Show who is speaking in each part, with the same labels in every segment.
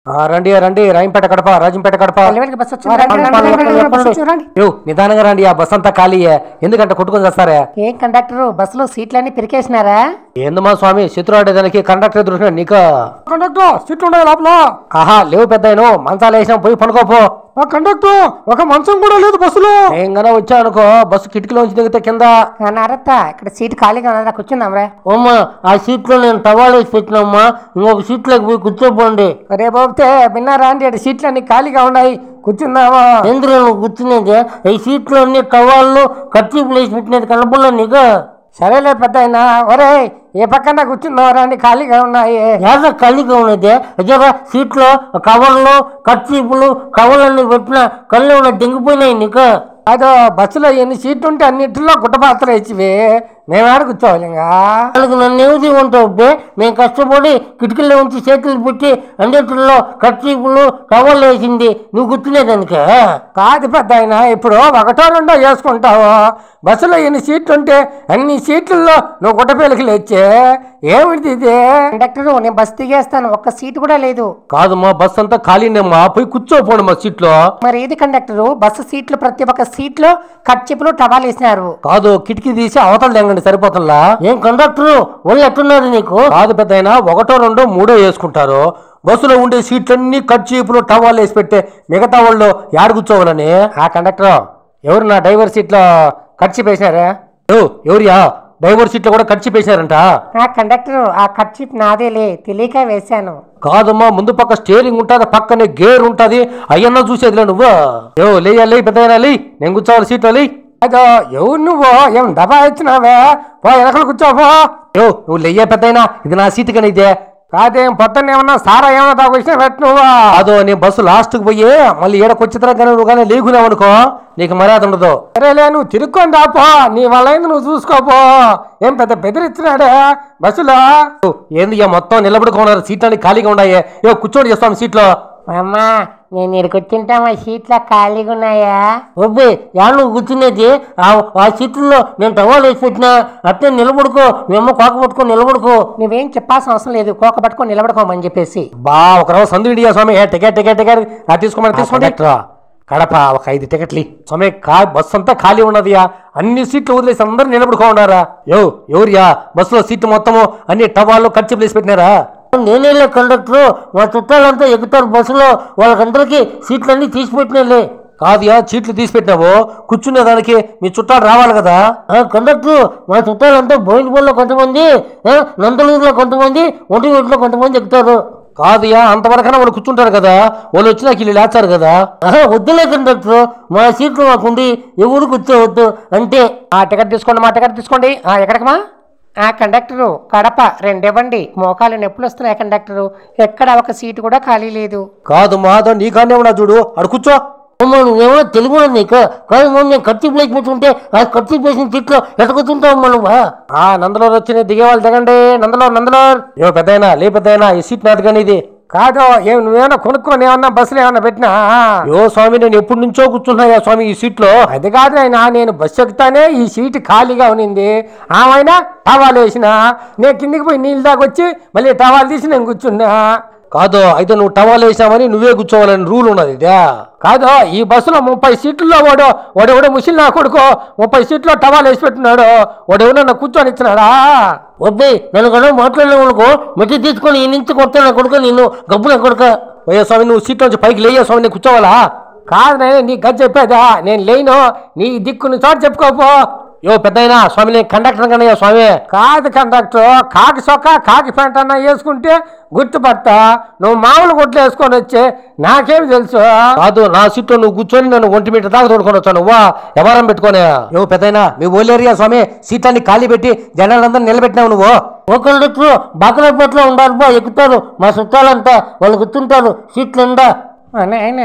Speaker 1: ఆ, రండి రండి రాయంపేట కడప రాజంపేట కడప
Speaker 2: వెళ్ళి బస్ వచ్చింది రండి, రండి, రండి, రండి, రండి, బస్ వచ్చింది, రండి.
Speaker 1: యో, నిదానంగా రండి ఆ బస్ అంతా ఖాళీయే ఎందుకంటే కొట్టుకొని చేస్తారే
Speaker 2: ఏం కండక్టర్ బస్సులో సీట్లన్నీ పిరికేసినారా
Speaker 1: ఏందమ్మా స్వామి శత్రు ఆడేదానికి కండక్టర్ ఎదురు నీకు కండక్టర్ సీట్లు ఉన్నాయి లోపల ఆహా లేవు పెద్ద మంచాలు వేసినా పోయి పనుకోపో కండక్టర్ ఒక మంచం కూడా లేదు బస్సులో ఏంగానే వచ్చా అనుకో బస్సు కిటికీలోంచి దిగితే కింద
Speaker 2: నారత్త ఇక్కడ సీట్ ఖాళీగా ఉన్నదా కూర్చుందాం రా
Speaker 3: అమ్మా ఆ సీట్లో నేను టవాల్ వేసి పెట్టినమ్మా ఇంకొక సీట్లోకి పోయి కూర్చోపోండి
Speaker 2: రే బాబుతే విన్నారా అండి ఇక్కడ సీట్లన్నీ ఖాళీగా ఉన్నాయి కూర్చుందామా
Speaker 3: ఎందుకు నువ్వు కూర్చునేది ఈ సీట్లో అన్ని టవాళ్ళు కర్చీపులు వేసి పెట్టినది కనపడలే నీకు
Speaker 2: సరేలే పెద్ద అయినా ఒరే ఏ పక్కన కూర్చుందాం అండి ఖాళీగా ఉన్నాయి
Speaker 3: ఏదో ఖాళీగా ఉన్నది అదేగా సీట్లో కవర్లు కర్చీపులు కవర్లన్నీ పెట్టిన కళ్ళు ఉన్న దింగిపోయినాయి నీకు
Speaker 2: అదో బస్సులో ఎన్ని సీట్లు ఉంటే అన్నిటిలో గుట్టపాత్ర ఇచ్చివి మేము ఆడ కూర్చోవాలి ఇంకా
Speaker 3: వాళ్ళకి నన్ను ఏమిటి ఉంటావు బే మేము కష్టపడి కిటికీలో ఉంచి చేతులు పెట్టి అన్నిటిలో కర్చీపులు కవర్లు వేసింది నువ్వు కూర్చునేదానికా
Speaker 2: కాదు పెద్ద అయినా ఇప్పుడు ఒకటో రెండో వేసుకుంటావు బస్సులో ఎన్ని సీట్లు ఉంటే అన్ని సీట్లలో నువ్వు గుట్టపేలికి లేచే ఏమిటి ఇది కండక్టర్ నేను బస్ దిగేస్తాను ఒక్క సీటు కూడా లేదు
Speaker 1: కాదమ్మా బస్ అంతా ఖాళీనేమ్మా పోయి కూర్చోపోండి మా సీట్లో
Speaker 2: మరి ఏది కండక్టర్ బస్సు సీట్లు ప్రతి ఒక్క సీట్లో కచ్చిపులు టవాలు వేసినారు
Speaker 1: కాదు కిటికీ తీసి అవతల తెంగండి సరిపోతుందా
Speaker 3: ఏం కండక్టరు వాళ్ళు ఎట్టున్నారు నీకు
Speaker 1: కాదు పెద్ద ఒకటో రెండో మూడో వేసుకుంటారు బస్సులో ఉండే సీట్లన్నీ కర్చీపులు టవాలు వేసి పెట్టే మిగతా వాళ్ళు యాడ కూర్చోవాలని ఆ కండక్టర్ ఎవరు నా డ్రైవర్ సీట్లో ఖర్చు వేసినారా ఓ ఎవరియా డ్రైవర్ సీట్లో కూడా ఖర్చు వేసినారంట
Speaker 2: ఆ కండక్టర్ ఆ కచ్చిప్ నాదేలే తెలియక వేశాను
Speaker 1: కాదమ్మా ముందు పక్క స్టీరింగ్ ఉంటుంది పక్కనే గేర్ ఉంటుంది అయ్యన్నా చూసేదిలే నువ్వు యో లేయా లే పెద్ద లే నేను కూర్చోవాలి సీట్లో లే
Speaker 2: అదో ఎవరు నువ్వు ఏం దబా ఇచ్చినావే పో వెనకలు కూర్చోపో
Speaker 1: యో నువ్వు లేయా పెద్ద ఇది నా సీట్ కానీ ఇదే
Speaker 2: కాదేం పొద్దున్న ఏమన్నా సారా ఏమన్నా దాకా వచ్చినా పెట్టు నువ్వు
Speaker 1: అదో నేను బస్సు లాస్ట్కి పోయి మళ్ళీ ఏడకి వచ్చిన తర్వాత కానీ నువ్వు కానీ లేకున్నావు అనుకో నీకు మర్యాద ఉండదు
Speaker 2: సరేలే నువ్వు తిరుక్కొని రాపో నీ వల్ల అయింది నువ్వు చూసుకోపో ఏం పెద్ద బెదిరిస్తున్నాడే బస్సులో
Speaker 1: ఓ, ఏంది ఇక మొత్తం నిలబడుకున్నారు సీట్లు అన్ని ఖాళీగా ఉన్నాయి ఏ కూర్చోండి చేస్తాం సీట్లో
Speaker 2: అమ్మా నేను ఇక్కడికి వచ్చింటా మా సీట్లో ఖాళీగా ఉన్నాయా
Speaker 3: ఒబ్బే యా నువ్వు కూర్చునేది ఆ ఆ సీట్లో నేను టవాల్ వేసి పెట్టినా అట్టే నిలబడుకో మేము కోక పట్టుకొని నిలబడుకో
Speaker 2: నువ్వేం చెప్పాల్సిన అవసరం లేదు కోక పట్టుకొని నిలబడుకోమని చెప్పేసి
Speaker 1: బా ఒక రోజు సందు ఇండియా స్వామి ఏ టికెట్ టికెట్ టికెట్ అది తీసుకోమని తీసుకోండి కడప ఒక ఐదు టికెట్లు ఇయ్యి. స్వామి కా బస్సు అంతా ఖాళీ ఉన్నదియా అన్ని సీట్లు వదిలేసి అందరూ నిలబడుకో ఉన్నారా యో ఎవరియా బస్సులో సీట్లు మొత్తము అన్ని టవాళ్ళు ఖర్చు వేసి పెట్టినారా
Speaker 3: నేనేలే కండక్టరు మా చుట్టాలంతా ఎక్కుతారు బస్సులో వాళ్ళకందరికీ సీట్లన్నీ తీసి పెట్టినలే
Speaker 1: కాదుయా సీట్లు తీసి పెట్టినావు కూర్చునే దానికి మీ చుట్టాలు రావాలి కదా
Speaker 3: ఆ, కండక్టర్ మా చుట్టాలంతా బోయినపల్లిలో కొంతమంది ఆ, నందలూరులో కొంతమంది ఒంటిగొట్లో కొంతమంది ఎక్కుతారు
Speaker 1: కాదుయా అంతవరకైనా వాళ్ళు కూర్చుంటారు కదా వాళ్ళు వచ్చినాక వీళ్ళు లేచారు కదా
Speaker 3: ఆహా, వద్దులే కండక్టర్ మా సీట్లు మాకుండి ఎవరు కూర్చోవద్దు అంటే
Speaker 2: ఆ టికెట్ తీసుకోండి మా టికెట్ తీసుకోండి ఆ ఎక్కడికమా ఆ కండక్టరు కడప రెండు ఇవ్వండి మోకాలు నొప్పులు వస్తున్నాయి కండక్టరు ఎక్కడ ఒక సీటు కూడా ఖాళీ లేదు
Speaker 1: కాదు మాధవ్ నీకానే ఉన్నా చూడు అడు కూర్చో
Speaker 3: అమ్మ నువ్వేమో తెలుగు నీకు కాదు మమ్మీ నేను ఖర్చు ప్లేస్ పెట్టుకుంటే ఆ ఖర్చు ప్లేసిన సీట్లో ఎట్టుకుతుంటావు నువ్వా
Speaker 1: ఆ నందలోర్ వచ్చిన దిగేవాళ్ళు దిగండి నందలోర్ నందలోర్ ఏ పెద్దయినా లే పెద్దయినా ఈ సీట్ నాది కానీ ఇది
Speaker 2: కాదు ఏం నువ్వేమన్నా కొనుక్కొని ఏమన్నా బస్సులు ఏమన్నా పెట్టినా
Speaker 1: యో స్వామి నేను ఎప్పటి నుంచో కూర్చున్నాయా స్వామి ఈ సీట్లో
Speaker 2: అది కాదు అయినా నేను బస్సు ఎక్కుతానే ఈ సీటు ఖాళీగా ఉన్నింది ఆమైనా టవాల్ వేసిన నేను కిందికి పోయి నీళ్ళు దాకా వచ్చి మళ్ళీ టవాల్ తీసి నేను కూర్చున్నా
Speaker 1: కాదు అయితే నువ్వు టవాల్ వేసామని నువ్వే కూర్చోవాలని రూల్ ఉన్నది ఇదే
Speaker 2: కాదు ఈ బస్సులో ముప్పై సీట్లలో వాడు వాడెవడో ముసిలి నా కొడుకు ముప్పై సీట్లో టవాల్ వేసి పెట్టినాడు వాడెవడో కూర్చొని ఇచ్చినాడా
Speaker 3: వద్దే నన్ను కూడా మాట్లాడిన వాళ్ళకు మెట్టి తీసుకొని ఈ నుంచి కొడతాను కొడుకు నేను గబ్బున కొడుక
Speaker 1: అయ్యో స్వామి నువ్వు సీట్ నుంచి పైకి లేయా స్వామి నేను కూర్చోవాలా
Speaker 2: కాదు నేను నీకు గది చెప్పేదా నేను లేను నీ దిక్కుని చోటు చెప్పుకోపో
Speaker 1: యో పెద్దయినా స్వామి నేను కండక్టర్ కనయ్యా స్వామి
Speaker 2: కాదు కండక్టర్ కాకి సొక్క కాకి ప్యాంట్ అన్నా వేసుకుంటే గుర్తుపడతా నువ్వు మామూలు గుడ్లు వేసుకొని వచ్చి నాకేం తెలుసు
Speaker 1: కాదు నా సీట్లో నువ్వు కూర్చొని నన్ను ఒంటి మీటర్ దాకా తోడుకొని వచ్చాను నువ్వా ఎవరం పెట్టుకోనే యో పెద్దయినా మీ ఓలేరియా స్వామి సీట్లన్నీ ఖాళీ పెట్టి జనాలందరూ నిలబెట్టినావు నువ్వు
Speaker 3: ఓ కండక్టర్ బాకలపట్లో ఉండాలి బా ఎక్కుతారు మా చుట్టాలంతా వాళ్ళు కూర్చుంటారు సీట్లు ఉందా
Speaker 2: నాయన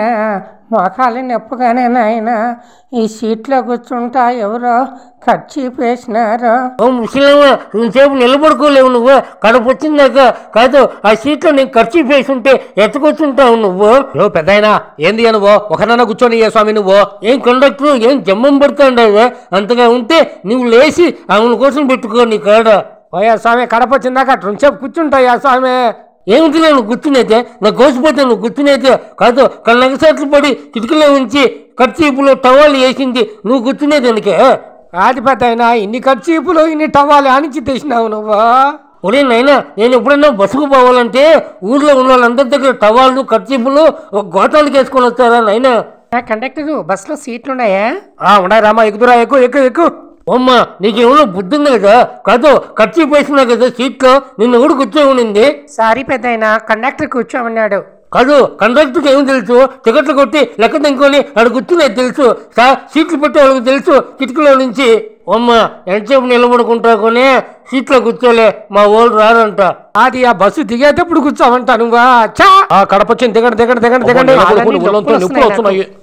Speaker 2: మొఖాలు నొప్పుగానే నాయన ఈ సీట్లో కూర్చుంటా ఎవరో ఖర్చు వేసినారు
Speaker 3: ఓ ముసలిమ్మ ఇంతసేపు నిలబడుకోలేవు నువ్వు కడుపు వచ్చిందాక కాదు ఆ సీట్లో నేను ఖర్చు వేసి ఉంటే ఎత్తుకొచ్చుంటావు నువ్వు
Speaker 1: యో పెద్దయినా ఏంది నువ్వు ఒకనన్నా కూర్చొని ఏ స్వామి నువ్వు
Speaker 3: ఏం కండక్టర్ ఏం జమ్మం పడుతుండవు అంతగా ఉంటే నువ్వు లేచి ఆమెల కోసం పెట్టుకో నీ కాడ
Speaker 2: పోయా స్వామి కడప వచ్చిందాక అట్లా సేపు కూర్చుంటాయా స్వామి
Speaker 3: ఏమిటి నువ్వు గుర్తునైతే నా కోసిపోతే నువ్వు గుర్తునైతే కాదు కళ్ళకి సట్లు పడి కిటికీలో ఉంచి ఖర్చీపులో టవాలు వేసింది నువ్వు గుర్తునేది దానికి
Speaker 2: ఆది పెద్ద అయినా ఇన్ని ఖర్చీపులు ఇన్ని టవాలు ఆనించి తెచ్చినావు నువ్వు
Speaker 3: ఒరే నాయనా నేను ఎప్పుడైనా బస్సుకు పోవాలంటే ఊర్లో ఉన్న వాళ్ళందరి దగ్గర టవాళ్ళు ఖర్చీపులు ఒక గోతాలకు వేసుకొని వస్తారా నాయనా
Speaker 2: కండక్టర్ బస్సులో సీట్లు ఉన్నాయా
Speaker 1: ఆ ఉన్నాయి రామా ఎక్కుదురా ఎక్కువ ఎక్కువ ఎక్కువ
Speaker 3: అమ్మా నీకేమో బుద్ధి ఉంది కదా కాదు ఖర్చు వేసినా కదా సీట్లో నిన్ను ఎవడు కూర్చో ఉండింది
Speaker 2: సారీ పెద్ద అయినా కండక్టర్ కూర్చోమన్నాడు
Speaker 3: కాదు కండక్టర్కి ఏం తెలుసు టికెట్లు కొట్టి లెక్క తెంకొని ఆడు కూర్చునేది తెలుసు సా- సీట్లు పెట్టే వాళ్ళకి తెలుసు కిటికీలో నుంచి అమ్మ ఎంతసేపు నిలబడుకుంటా కొని సీట్లో కూర్చోలే మా వాళ్ళు రారంట
Speaker 2: అది ఆ బస్సు దిగేటప్పుడు కూర్చోమంటా నువ్వా చా
Speaker 1: ఆ కడప వచ్చింది దిగండి దిగండి దిగండి దిగండి
Speaker 2: అబ్బో,
Speaker 1: ఒళ్ళంతా
Speaker 2: నొప్పులు
Speaker 1: నొప్పులు
Speaker 2: వస్తున్నాయి
Speaker 1: వస్తున్నాయి